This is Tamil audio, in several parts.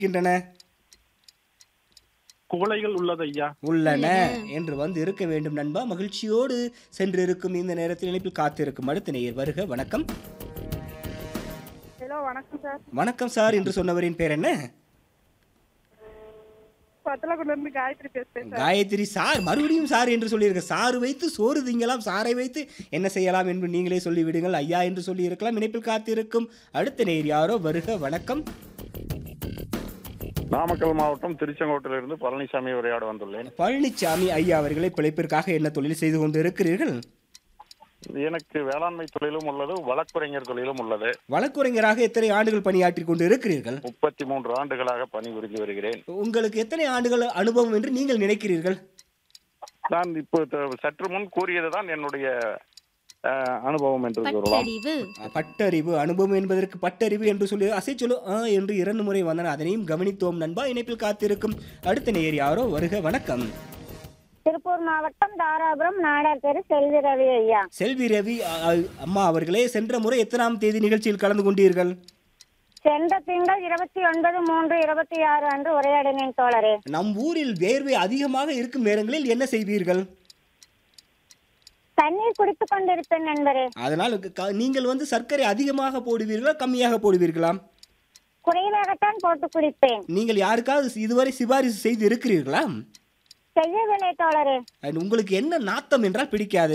இருக்கின்றன குவளைகள் உள்ளது ஐயா உள்ளன என்று வந்து இருக்க வேண்டும் நண்பா மகிழ்ச்சியோடு சென்று இருக்கும் இந்த நேரத்தில் இணைப்பில் காத்திருக்கும் அடுத்த நேயர் வருக வணக்கம் ஹலோ வணக்கம் சார் வணக்கம் சார் என்று சொன்னவரின் பேர் என்ன பத்தலக்குள்ள இருந்து காயத்ரி பேசுறேன் சார் காயத்ரி சார் மறுபடியும் சார் என்று சொல்லியிருக்க சாறு வைத்து சோறு திங்கலாம் சாரை வைத்து என்ன செய்யலாம் என்று நீங்களே சொல்லிவிடுங்கள் ஐயா என்று சொல்லி இருக்கலாம் இணைப்பில் காத்திருக்கும் அடுத்த நேர் யாரோ வருக வணக்கம் நாமக்கல் மாவட்டம் திருச்செங்கோட்டிலிருந்து பழனிசாமி உரையாட வந்துள்ளேன் பழனிசாமி ஐயா அவர்களை பிழைப்பிற்காக என்ன தொழில் செய்து கொண்டு இருக்கிறீர்கள் எனக்கு வேளாண்மை தொழிலும் உள்ளது வழக்குரைஞர் தொழிலும் உள்ளது வழக்குரைஞராக எத்தனை ஆண்டுகள் பணியாற்றி கொண்டு இருக்கிறீர்கள் முப்பத்தி மூன்று ஆண்டுகளாக பணிபுரிந்து வருகிறேன் உங்களுக்கு எத்தனை ஆண்டுகள் அனுபவம் என்று நீங்கள் நினைக்கிறீர்கள் நான் இப்போ த- சற்று முன் கூறியதுதான் என்னுடைய அஹ், அனுபவம் என்று கூறலாம் பட்டறிவு பட்டறிவு அனுபவம் என்பதற்கு பட்டறிவு என்று சொல்லி அசை சொல்லு ஆ என்று இரண்டு முறை வந்தன அதனையும் கவனித்தோம் நண்பா இணைப்பில் காத்திருக்கும் அடுத்த நேயர் யாரோ வருக வணக்கம் திருப்பூர் மாவட்டம் தாராபுரம் நாடார் தெரு செல்வி ரவி ஐயா செல்வி ரவி அ, அ, அம்மா அவர்களே சென்ற முறை எத்தனாம் தேதி நிகழ்ச்சியில் கலந்து கொண்டீர்கள் சென்ற திங்கள் இருபத்தி ஒன்பது மூன்று இருபத்தி ஆறு அன்று உரையாடினேன் தோழரே நம் ஊரில் வேர்வை அதிகமாக இருக்கும் நேரங்களில் என்ன செய்வீர்கள் தண்ணீர் குடித்துக் கொண்டிருப்பேன் நண்பரே அதனால் க- நீங்கள் வந்து சர்க்கரை அதிகமாக போடுவீர்களா கம்மியாக போடுவீர்களா குறைவாகத்தான் போட்டு குடிப்பேன் நீங்கள் யாருக்காவது இதுவரை சிபாரிசு செய்து இருக்கிறீர்களா செய்யவில்லை தோழரே அது உங்களுக்கு என்ன நாத்தம் என்றால் பிடிக்காது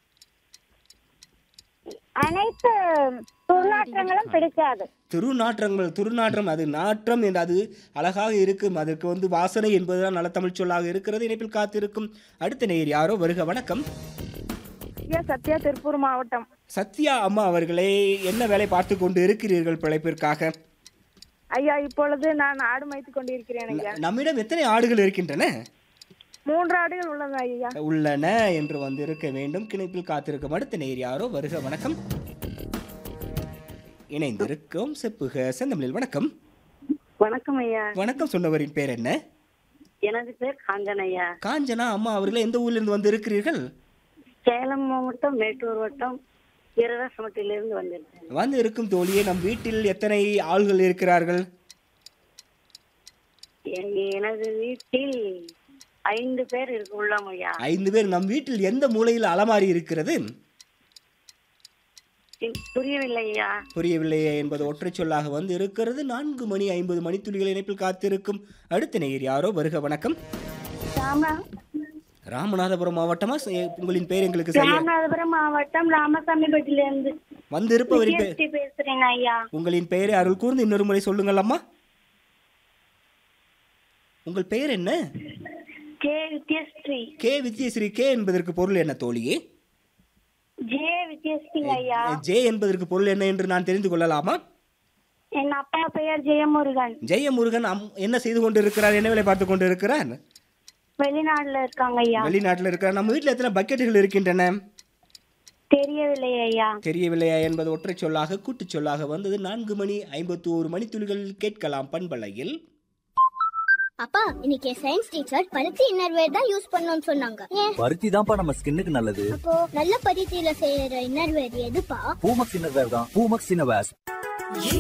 அனைத்து துர்நாற்றங்களும் பிடிக்காது திருநாற்றங்கள் துர்நாற்றம் அது நாற்றம் என்று அது அழகாக இருக்கும் அதற்கு வந்து வாசனை என்பதுதான் நல்ல தமிழ் சொல்லாக இருக்கிறது இணைப்பில் காத்திருக்கும் அடுத்த நேயர் யாரோ வருக வணக்கம் ஐயா சத்யா திருப்பூர் மாவட்டம் சத்யா அம்மா அவர்களே என்ன வேலை பார்த்து கொண்டு இருக்கிறீர்கள் பிழைப்பிற்காக ஐயா இப்பொழுது நான் ஆடு மேய்த்து கொண்டிருக்கிறேன் ஐயா நம்மிடம் எத்தனை ஆடுகள் இருக்கின்றன மூன்று ஆடுகள் உள்ளது ஐயா உள்ளன என்று வந்திருக்க வேண்டும் கிணைப்பில் காத்திருக்கும் அடுத்த நேர் யாரோ வருக வணக்கம் இணைந்திருக்கும் செப்புக செந்தமிழில் வணக்கம் வணக்கம் ஐயா வணக்கம் சொன்னவரின் பேர் என்ன எனது பேர் காஞ்சன் ஐயா காஞ்சனா அம்மா அவர்களே எந்த ஊரிலிருந்து வந்து இருக்கிறீர்கள் சேலம் மாவட்டம் மேட்டூர் வட்டம் வீரராசமட்டிலிருந்து வந்திருக்கேன் வந்து இருக்கும் தோழியே நம் வீட்டில் எத்தனை ஆள்கள் இருக்கிறார்கள் எ- எனது வீட்டில் ஐந்து பேர் இருக்கு உள்ளோம் ஐயா ஐந்து பேர் நம் வீட்டில் எந்த மூலையில் அலமாரி இருக்கிறது இ- புரியவில்லை ஐயா புரியவில்லையே என்பது ஒற்றை சொல்லாக வந்து இருக்கிறது நான்கு மணி ஐம்பது மணித்துளிகள் இணைப்பில் காத்திருக்கும் அடுத்த நேயர் யாரோ வருக வணக்கம் ராம ராமநாதபுரம் மாவட்டமா சே- உங்களின் பெயர் எங்களுக்கு சரியா ராமநாதபுரம் மாவட்டம் ராமசாமிபட்டிலிருந்து வந்து இருப்பவரின் பெயர் விஜயஸ்ரீ பேசுறேன் ஐயா உங்களின் பெயரை அருள் கூர்ந்து இன்னொரு முறை சொல்லுங்கள் அம்மா உங்கள் பெயர் என்ன K Vidyasri K Vidyasri K என்பதற்கு பொருள் என்ன தோழியே ஜே வித்யஸ்ரீ ஐயா ஜே என்பதற்கு பொருள் என்ன என்று நான் தெரிந்து கொள்ளலாமா என் அப்பா பெயர் ஜெயமுருகன் ஜெயமுருகன் அம் என்ன செய்து கொண்டு இருக்கிறார் என்ன வேலை பார்த்து கொண்டு இருக்கிறார் வெளிநாட்டுல இருக்காங்க ஐயா வெளிநாட்டில் இருக்கிறார் நம்ம வீட்டில் எத்தனை பக்கெட்டுகள் இருக்கின்றன தெரியவில்லை ஐயா தெரியவில்லையா என்பது ஒற்றை சொல்லாக கூட்டுச் சொல்லாக வந்தது நான்கு மணி ஐம்பத்தி ஓரு மணித்துளிகள் கேட்கலாம் பண்பலையில் அப்பா இன்னைக்கு சயின்ஸ் டீச்சர் பருத்தி இன்னர்வேர் தான் யூஸ் பண்ணணும்னு சொன்னாங்க ஏன் பருத்தி தான்ப்பா நம்ம ஸ்கின்னுக்கு நல்லது அப்போ நல்ல பருத்தியில செய்யற இன்னர்வேர் எதுப்பா பூமக்ஸ் இன்னர்வேர் தான் பூமக்ஸ் இன்னர்வேர்ஸ்